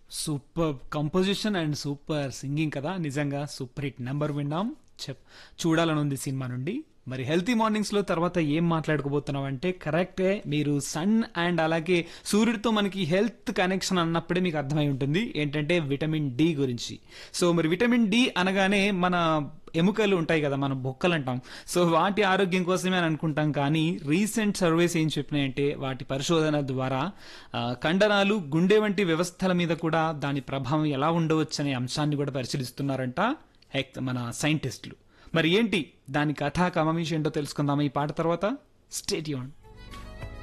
super composition and super singing కదా నిజంగా super hit number విన్నాం చెప్ చూడాలని ఉంది సినిమా నుండి మరి హెల్తీ మార్నింగ్స్ లో తర్వాత ఏం మాట్లాడుకోబోతున్నాం అంటే కరెక్టే మీరు సన్ అండ్ అలాగే సూర్యుడితో మనకి హెల్త్ కనెక్షన్ అన్నప్పుడే మీకు అర్థమై ఉంటుంది ఏంటంటే విటమిన్ డి గురించి సో మరి విటమిన్ డి అనగానే మన ఎముకలు ఉంటాయి కదా మనం బొక్కలు అంటాం సో వాటి ఆరోగ్యం కోసమే అని అనుకుంటాం కానీ రీసెంట్ సర్వేస్ ఏం చెప్పినాయంటే వాటి పరిశోధన ద్వారా ఆ, కండరాలు గుండె వంటి వ్యవస్థల మీద కూడా దాని ప్రభావం ఎలా ఉండవచ్చు అనే అంశాన్ని కూడా పరిశీలిస్తున్నారంట హెక్ మన సైంటిస్టులు మరి ఏంటి దాని కథా కమమీష్ ఏంటో తెలుసుకుందామా ఈ పాట తర్వాత స్టేట్ యూన్